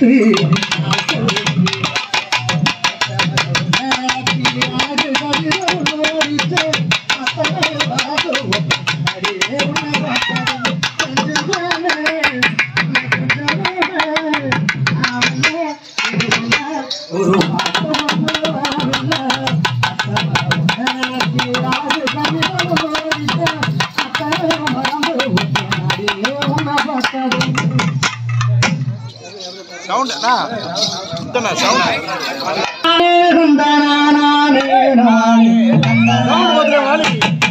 கொடுத்து சவுண்ட் அண்ணா இத்தனை sound sound போதுற Vaali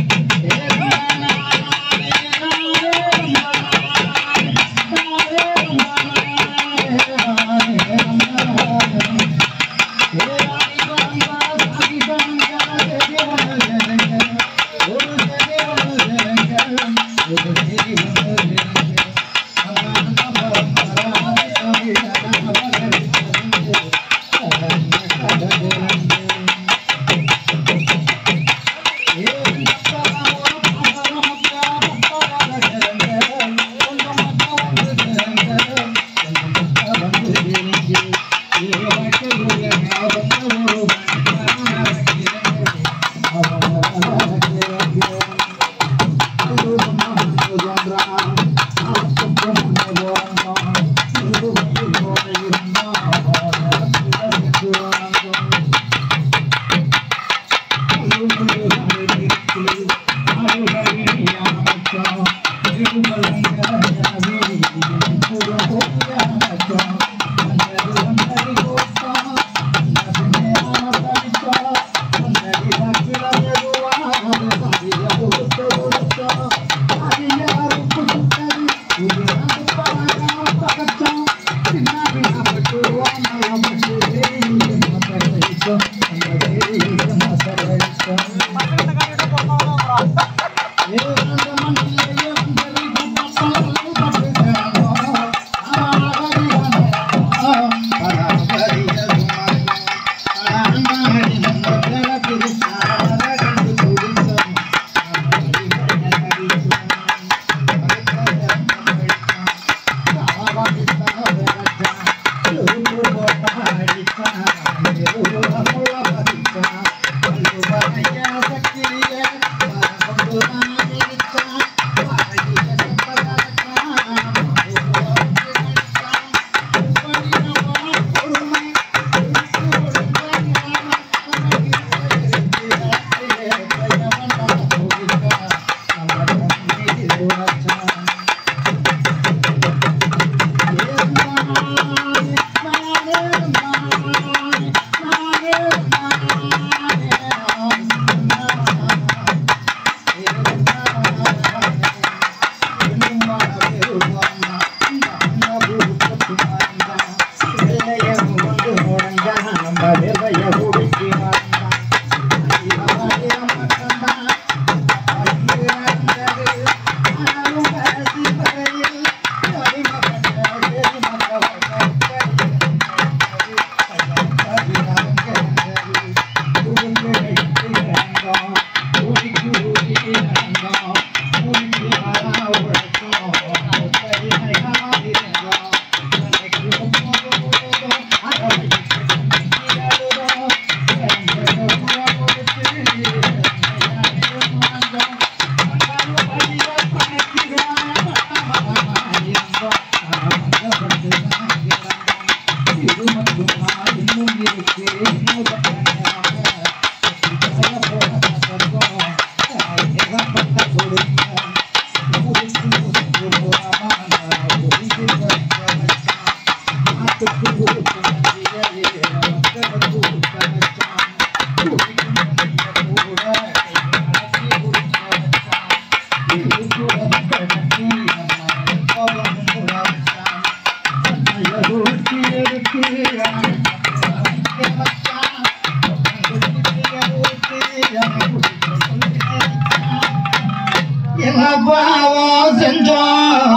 என்ன பாவம் செஞ்சோம்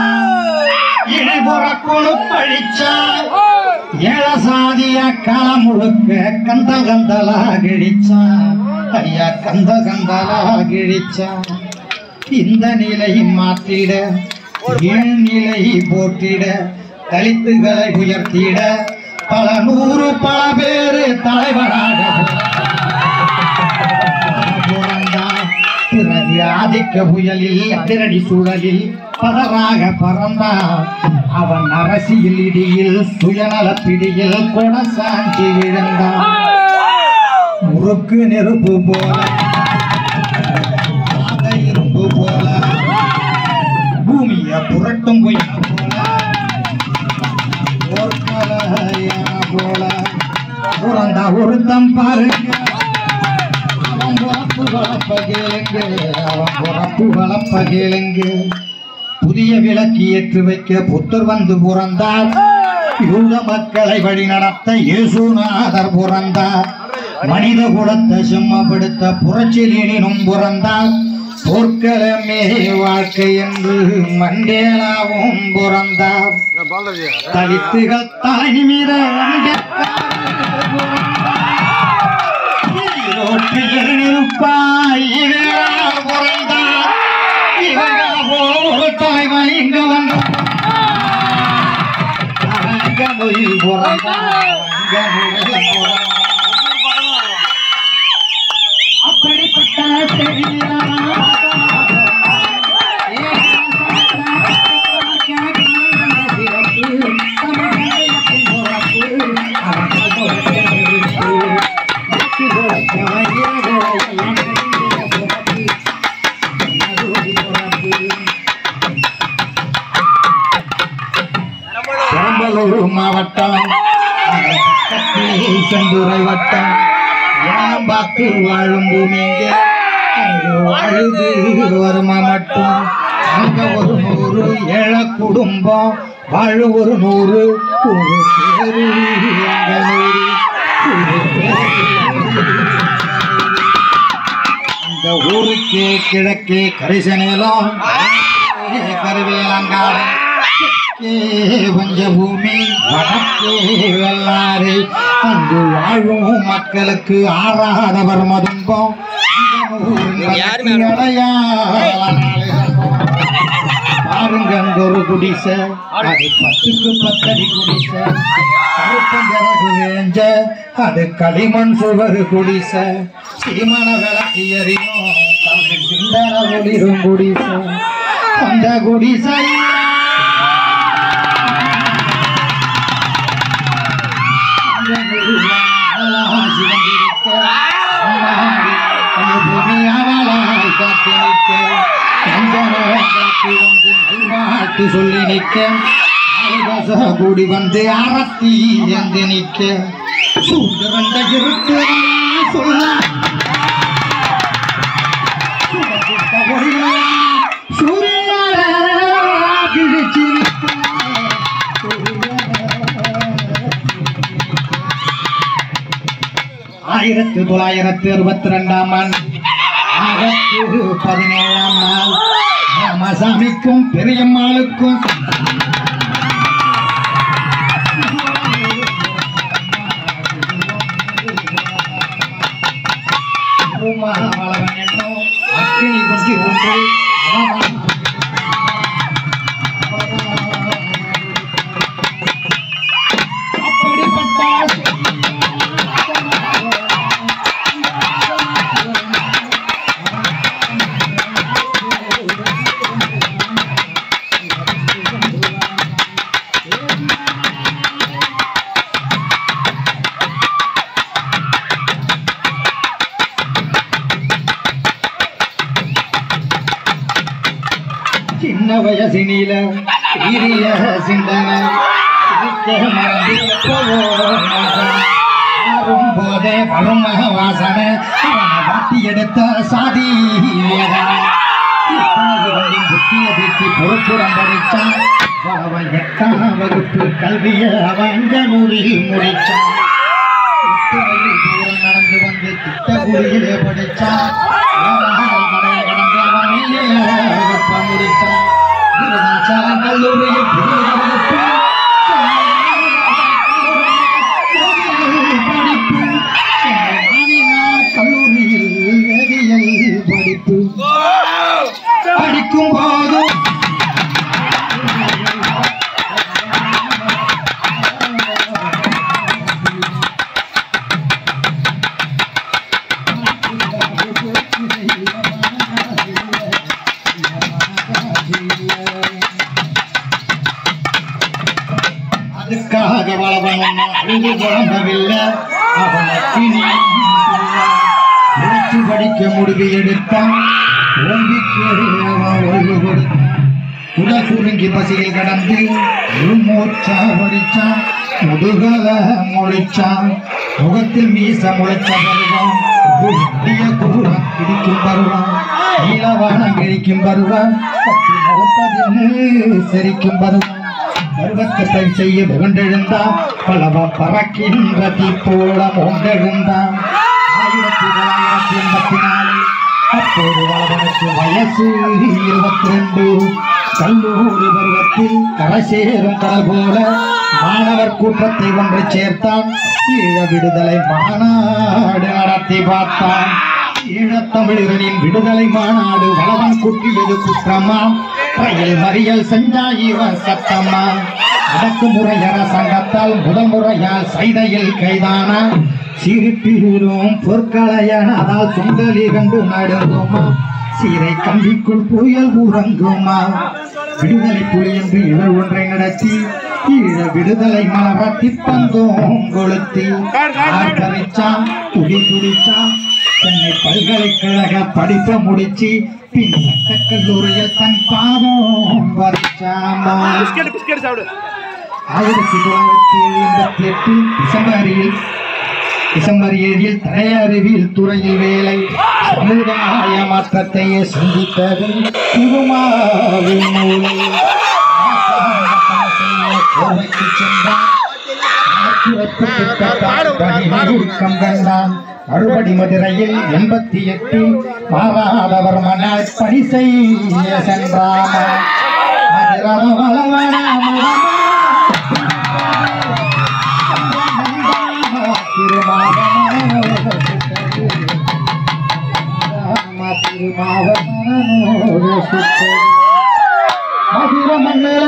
இழிபுறக்குழு பழிச்சான் ஏழ சாதிய காமுழுக்க கந்த கந்தலா கிழிச்சான் ஐயா கந்த கந்தலா கிழிச்சான் இந்த நிலை மாற்றிட என் நிலை போற்றிட தலித்துகளை உயர்த்திட பல நூறு பல பேரு தலைவராக பிறந்தான். பிறகு ஆதிக்க புயலில் அதிரடி சூழலில் பதராக பறந்தான் அவன் அரசியல் இடியில் சுயநல பிடியில் கொடசாஞ்சி விழுந்தான் முறுக்கு நெருப்பு போல ஆக இரும்பு போல பூமிய புரட்டும் பொய்யா போல போர்க்கலையா போல புறந்தா ஒருத்தம் பாருங்க அவன் பொறப்பு வளப்ப கேளுங்க அவன் பொறப்பு வளப்ப கேளுங்க புதிய விளக்கு ஏற்றி வைக்க புத்தர் வந்து புறந்தார் யூத மக்களை வழி நடத்த இயேசுநாதர் புறந்தார் மனித குலத்தை செம்மப்படுத்த புரட்சியினும் புறந்தார் போர்க்களமே வாழ்க்கை என்று மண்டேலாவும் புறந்தார் தலித்துகள் தலை நிமிர ஈரோட்டில் நிற்பாய் இவரால் பிறந்தார் இவரால் போல் தலைவன் இங்கு வந்தார் அங்கமுயில் பிறந்தார் அங்கமுயில் பிறந்தார் அப்படிப்பட்ட பெரம்பலூர் மாவட்டம் பக்கத்தில் செந்துறை வட்டம் ஏனம் பார்த்து வாழும் பூமிங்க அங்கு வாழுது வருமா மட்டும் அங்க ஒரு நூறு ஏழை குடும்பம் வாழு ஒரு நூறு ஒரு பேரு அங்க நூறு ஒரு பேரு. இந்த ஊருக்கு கிழக்கே கரிசனேலம் கருவேலங்காடு தெற்கே பஞ்சபூமி வடக்கே வெள்ளாறு அங்கு வாழும் மக்களுக்கு ஆறாதவர் மதும்பம் பாருங்க அங்க ஒரு குடிசை அது பத்துக்கு பத்தடி குடிசை கருப்பஞ்சரகு வேஞ்ச அது களிமண் சுவர் குடிசை சீமன விளக்கு எரியும் தமிழ் சிந்தன ஒளிரும் குடிசை அந்த குடிசை சொல்லி நிற்க கூடி வந்து அரத்தி என்று நிற்க சூழ்ந்த இருக்கு சொல்ல ஆயிரத்தி தொள்ளாயிரத்தி அறுபத்தி ரெண்டாம் ஆண்டு ஆகஸ்ட் பதினேழாம் நாள் ராமசாமிக்கும் பெரியம்மாளுக்கும் திருமாவளவன் என்னும் அக்கினி குஞ்சி ஒன்று அவன் சின்ன வயசினில சீரிய சிந்தனை சிரிக்க மறந்து எப்பவோ நாசம். ஆறும் போதே வரும் வாசனை அவனை வாட்டி எடுத்த சாதி வேதனை. எட்டாவது வந்து புத்திய தீட்டி பொறுப்புறம் படிச்சான் அவன் எட்டாம் வகுப்பு கல்வியை அவன் அங்க நூலில் முடிச்சான் எட்டு மைல் தூரம் நடந்து வந்து திட்டக்குடியிலே படிச்சான் ஏழாவது கடையை கடந்து அவன் வெளியே வகுப்பை முடிச்சான் விருதாச்சலம் கல்லூரியில் புதிய வகுப்பு படிப்பு கல்லூரியில் வேதியியல் படிப்பு படிக்கும் போதும் வளவன் அழுது குழம்பவில்லை அவனுக்கு நீ உழைச்சு படிக்க முடிவு எடுத்தான் ஓம்பிக்கு அவன் ஓய்வு கொடுத்தான் உடல் சுருங்கி பசியில் கடந்து மூச்சா வடிச்சான் முதுகல முளைச்சான் முகத்தில் மீச முளைச்ச பருவம் புதிய கூறம் இடிக்கும் பருவம் நீலவானம் கிழிக்கும் பருவம் கட்டி மறுப்பதில் செரிக்கும் பருவம் பருவத்தை பயிர் செய்ய வெகுண்டெழுந்தான் பலவ பறக்கின்ற தீப்போல மூண்டெழுந்தான் ஆயிரத்தி தொள்ளாயிரத்தி எண்பத்தி நாலு அப்போது வளவனுக்கு வயசு இருபத்தி ரெண்டு கல்லூரி பருவத்தில் கரை சேரும் கடல் போல மாணவர் கூட்டத்தை ஒன்று சேர்த்தான் ஈழ விடுதலை மாநாடு நடத்தி பார்த்தான் ஈழத்தமிழர்களின் விடுதலை மாநாடு வளவன் குட்டியது குற்றமா ரயில் மறியல் செஞ்சா இவன் சத்தமா அடக்குமுறை அரசாங்கத்தால் முதல் முறையால் சைதையில் கைதானா சிரிப்பிலும் பொற்களையனால் சுண்டலி கண்டு நடுங்குமா சீரை கம்பிக்குள் புயல் உறங்குமா விடுதலை புலி என்று இவர் ஒன்றை நடத்தி ஈழ விடுதலை மலர திப்பந்தோம் கொளுத்தி ஆர்ப்பரிச்சான் துடி துடிச்சான் சென்னை பல்கலைக்கழக படிப்பை முடிச்சு பின் சட்டக்கல்லூரியில் தன் பாதம் வரிச்சாமா பிஸ்கெட் பிஸ்கெட் சாப்பிடு ஆயிரத்தி தொள்ளாயிரத்தி எண்பத்தி எட்டு டிசம்பரில் டிசம்பர் ஏழில் தடையறிவியல் துறையில் வேலை சமுதாய மாற்றத்தையே சிந்தித்தது திருமாவின் மூலை கோவைக்கு சென்றான் பணிமுழுக்கம் கண்டான் மறுபடி மதுரையில் எண்பத்தி எட்டில் மாறாதவர் மன்னால் பணி செய்ய சென்றான் மதுரவ வளவன மதுர மன்னர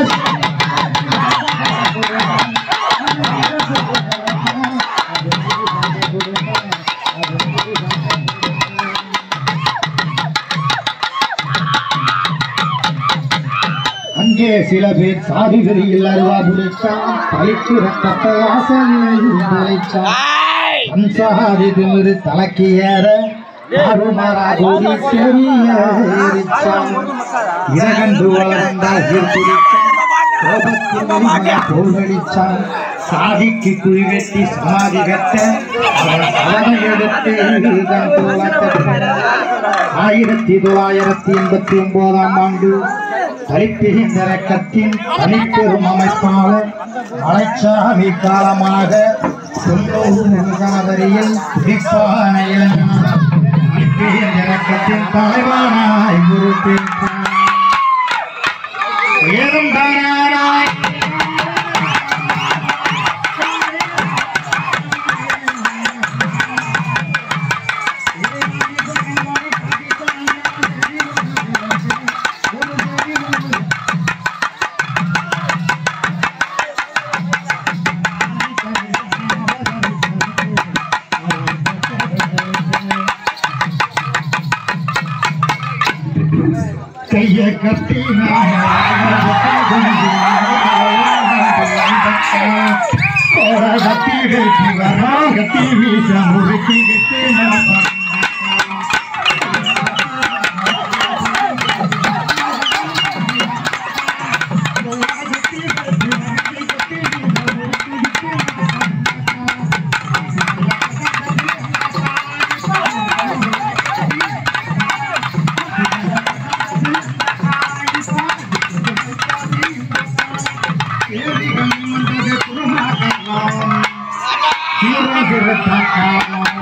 அங்கே சில பேர் சாதி வெறியில் அருவா பிடிச்சான் பழிக்கு ரத்தத்தை வாசலில் நிலைச்சான் அன்சாதி திமிரு தலைக்கு ஏற மாறுமாறா கூடி செறிய எரிச்சான் இரகண்டு வளர்ந்தால் ஈர்ப்பிடிச்சான் கோபத்தில் மணிமணி தோல்வழிச்சான் சாதிக்கு குழி வெட்டி சமாதி கட்ட அவன் சலனை எடுத்து தன் தோளத்தட்ட ஆயிரத்தி தொள்ளாயிரத்தி எண்பத்தி ஒன்பதாம் ஆண்டு தலிப்பிரிந்தரக்கத்தின் தனிப்பெரும் அமைப்பாளர் மலைச்சாமி காலமாக தொண்ணூறில் துடிப்பான இளைஞர் தலிப்பிரிந்தரக்கத்தின் தலைவனாய் பொறுப்பேற்றார் ஏதும் தானாய் கைய கட்டி கத்தி கட்டி வரா கத்தி வீச முறுக்கி கட்டி Thank you.